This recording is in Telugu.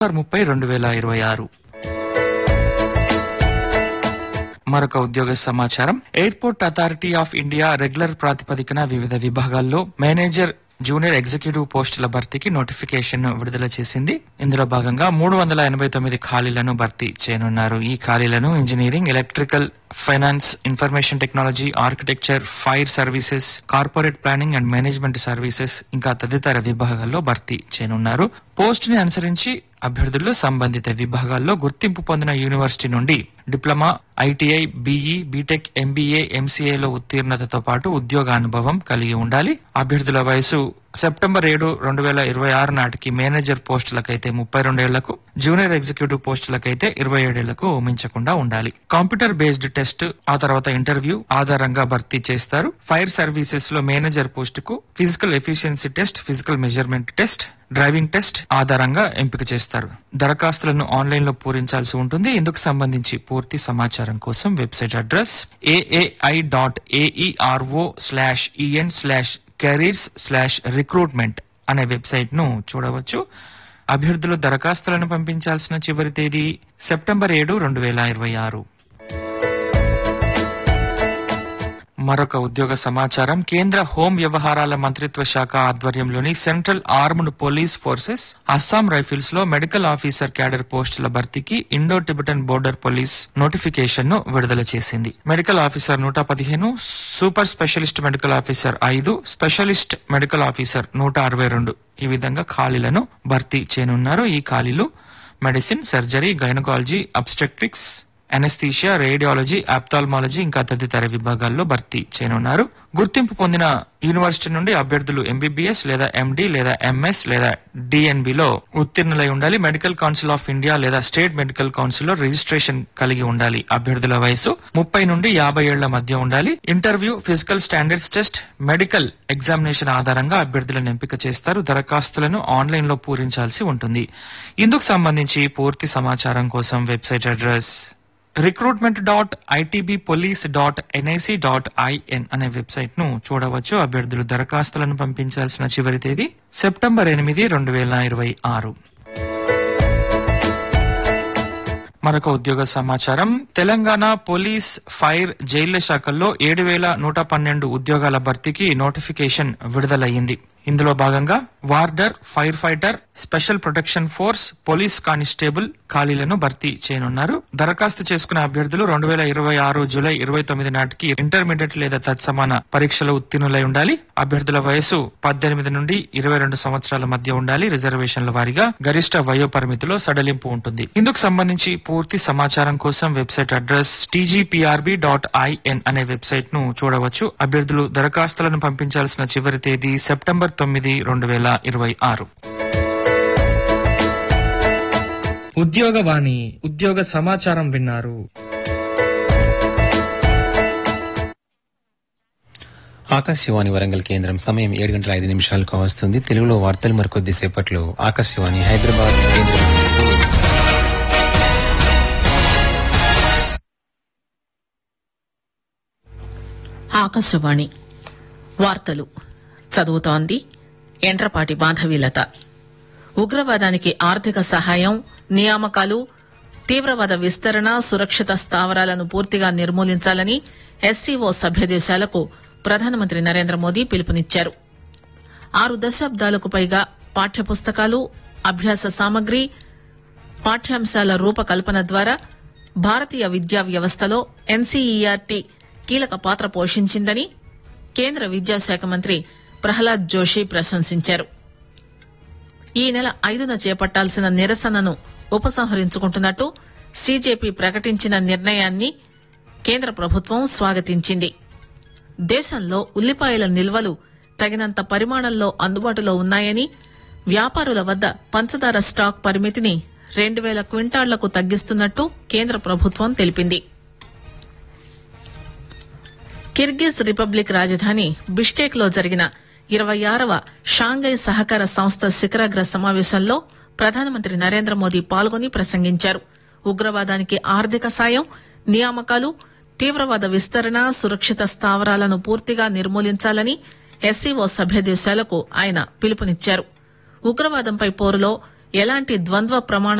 ముప్పై రెండు వేల ఇరవై ఆరు మరొక ఉద్యోగ సమాచారం airport authority of India regular ప్రాతిపదికన వివిధ విభాగాల్లో మేనేజర్ జూనియర్ ఎగ్జిక్యూటివ్ పోస్టుల భర్తీకి నోటిఫికేషన్ విడుదల చేసింది ఇందులో భాగంగా మూడు వందల ఎనభై తొమ్మిది ఖాళీలను భర్తీ చేయనున్నారు ఈ ఖాళీలను engineering electrical finance information technology architecture fire services corporate planning and management services ఇంకా తదితర విభాగాల్లో భర్తీ చేయనున్నారు పోస్ట్ ని అనుసరించి అభ్యర్థులు సంబంధిత విభాగాల్లో గుర్తింపు పొందిన యూనివర్సిటీ నుండి diploma ITI BE B Tech MBA ఎంసీఏలో ఉత్తీర్ణతతో పాటు ఉద్యోగ అనుభవం కలిగి ఉండాలి అభ్యర్థుల వయసు సెప్టెంబర్ ఏడు రెండు వేల ఇరవై ఆరు నాటికి మేనేజర్ పోస్టులకైతే ముప్పై రెండేళ్లకు జూనియర్ ఎగ్జిక్యూటివ్ పోస్టులకైతే ఇరవై ఏడేళ్లకు మించకుండా ఉండాలి కంప్యూటర్ బేస్డ్ టెస్ట్ ఆ తర్వాత ఇంటర్వ్యూ ఆధారంగా భర్తీ చేస్తారు ఫైర్ సర్వీసెస్ లో మేనేజర్ పోస్ట్ కు physical efficiency test physical measurement test driving test ఆధారంగా ఎంపిక చేస్తారు దరఖాస్తులను ఆన్లైన్ లో పూరించాల్సి ఉంటుంది ఇందుకు సంబంధించి పూర్తి సమాచారం కోసం website address AAI dot A E R O slash E N slash careers slash recruitment అనే వెబ్సైట్ ను చూడవచ్చు అభ్యర్థులు దరఖాస్తులను పంపించాల్సిన చివరి తేదీ సెప్టెంబర్ ఏడు రెండు వేల ఇరవై ఆరు మరొక ఉద్యోగ సమాచారం కేంద్ర హోం వ్యవహారాల మంత్రిత్వ శాఖ ఆధ్వర్యంలోని central armed police forces Assam rifles లో మెడికల్ ఆఫీసర్ క్యాడర్ పోస్టుల భర్తీకి Indo Tibetan border police notification ను విడుదల చేసింది మెడికల్ ఆఫీసర్ నూట పదిహేను సూపర్ స్పెషలిస్ట్ మెడికల్ ఆఫీసర్ ఐదు స్పెషలిస్ట్ మెడికల్ ఆఫీసర్ నూట అరవై రెండు ఈ విధంగా ఖాళీలను భర్తీ చేయనున్నారు ఈ ఖాళీలు medicine surgery gynaecology obstetrics anaesthesia radiology ophthalmology ఇంకా తదితర విభాగాల్లో భర్తీ చేయనున్నారు గుర్తింపు పొందిన యూనివర్సిటీ నుండి అభ్యర్థులు ఎంబీబీఎస్ లేదా ఎండి లేదా ఎంఎస్ లేదా డిఎన్బి లో ఉత్తీర్ణులై ఉండాలి మెడికల్ కౌన్సిల్ ఆఫ్ ఇండియా లేదా స్టేట్ మెడికల్ కౌన్సిల్ లో రిజిస్ట్రేషన్ కలిగి ఉండాలి అభ్యర్థుల వయసు ముప్పై నుండి యాభై ఏళ్ల మధ్య ఉండాలి interview physical standards test medical examination ఆధారంగా అభ్యర్థులను ఎంపిక చేస్తారు దరఖాస్తులను ఆన్లైన్ లో పూరించాల్సి ఉంటుంది ఇందుకు సంబంధించి పూర్తి సమాచారం కోసం website address recruitment dot ITB police dot NIC dot IN అనే వెబ్సైట్ ను చూడవచ్చు అభ్యర్థులు దరఖాస్తులను పంపించాల్సిన చివరి తేదీ సెప్టెంబర్ ఎనిమిది రెండు వేల ఇరవై ఆరు మరొక ఉద్యోగ సమాచారం తెలంగాణ పోలీస్ ఫైర్ జైళ్ల శాఖల్లో ఏడు వేల నూట పన్నెండు ఉద్యోగాల భర్తీకి నోటిఫికేషన్ విడుదలయ్యింది ఇందులో భాగంగా warder fire fighter special protection force police constable ఖాళీలను భర్తీ చేయనున్నారు దరఖాస్తు చేసుకున్న అభ్యర్థులు రెండు వేల ఇరవై ఆరు జూలై ఇరవై తొమ్మిది నాటికి ఇంటర్మీడియట్ లేదా తత్సమాన పరీక్షలో ఉత్తీర్ణులై ఉండాలి అభ్యర్థుల వయసు పద్దెనిమిది నుండి ఇరవై రెండు సంవత్సరాల మధ్య ఉండాలి రిజర్వేషన్ల వారీగా గరిష్ట వయో పరిమితిలో సడలింపు ఉంటుంది ఇందుకు సంబంధించి పూర్తి సమాచారం కోసం website address TGPRB dot IN అనే వెబ్సైట్ ను చూడవచ్చు అభ్యర్థులు దరఖాస్తులను పంపించాల్సిన చివరి తేదీ సెప్టెంబర్ తొమ్మిది రెండు వేల ఇరవై ఆరు ఉద్యోగవాణి ఉద్యోగ సమాచారం విన్నారు ఆకాశవాణి వరంగల్ కేంద్రం సమయం ఏడు గంటల ఐదు నిమిషాలకు వస్తుంది తెలుగులో వార్తలు మరికొద్ది సేపట్లో ఆకాశవాణి హైదరాబాద్ కేంద్రం ఆకాశవాణి వార్తలు చదువుతోంది ఎండ్రపాటి మాధవీలత ఉగ్రవాదానికి ఆర్థిక సహాయం నియామకాలు తీవ్రవాద విస్తరణ సురక్షిత స్థావరాలను పూర్తిగా నిర్మూలించాలని ఎస్సీఓ సభ్య దేశాలకు ప్రధానమంత్రి నరేంద్ర మోదీ పిలుపునిచ్చారు ఆరు దశాబ్దాలకు పైగా పాఠ్యపుస్తకాలు అభ్యాస సామగ్రి పాఠ్యాంశాల రూపకల్పన ద్వారా భారతీయ విద్యా వ్యవస్థలో ఎన్సీఈఆర్టీ కీలక పాత్ర పోషించిందని కేంద్ర విద్యాశాఖ మంత్రి ప్రహ్లాద్ జోషి ప్రశంసించారు ఈ నెల ఐదున చేపట్టాల్సిన నిరసనను ఉపసంహరించుకుంటున్నట్టు సీజేపీ ప్రకటించిన నిర్ణయాన్ని కేంద్ర ప్రభుత్వం స్వాగతించింది దేశంలో ఉల్లిపాయల నిల్వలు తగినంత పరిమాణంలో అందుబాటులో ఉన్నాయని వ్యాపారుల వద్ద పంచదార స్టాక్ పరిమితిని రెండు వేల క్వింటాళ్లకు తగ్గిస్తున్నట్టు కేంద్ర ప్రభుత్వం తెలిపింది కిర్గిజ్ రిపబ్లిక్ రాజధాని బిష్కేక్ లో జరిగిన ఇరవై ఆరవ షాంఘై సహకార సంస్థ శిఖరాగ్ర సమావేశంలో ప్రధానమంత్రి నరేంద్ర మోదీ పాల్గొని ప్రసంగించారు ఉగ్రవాదానికి ఆర్థిక సాయం నియామకాలు తీవ్రవాద విస్తరణ సురక్షిత స్థావరాలను పూర్తిగా నిర్మూలించాలని ఎస్సీఓ సభ్య దేశాలకు ఆయన పిలుపునిచ్చారు ఉగ్రవాదంపై పోరులో ఎలాంటి ద్వంద్వ ప్రమాణ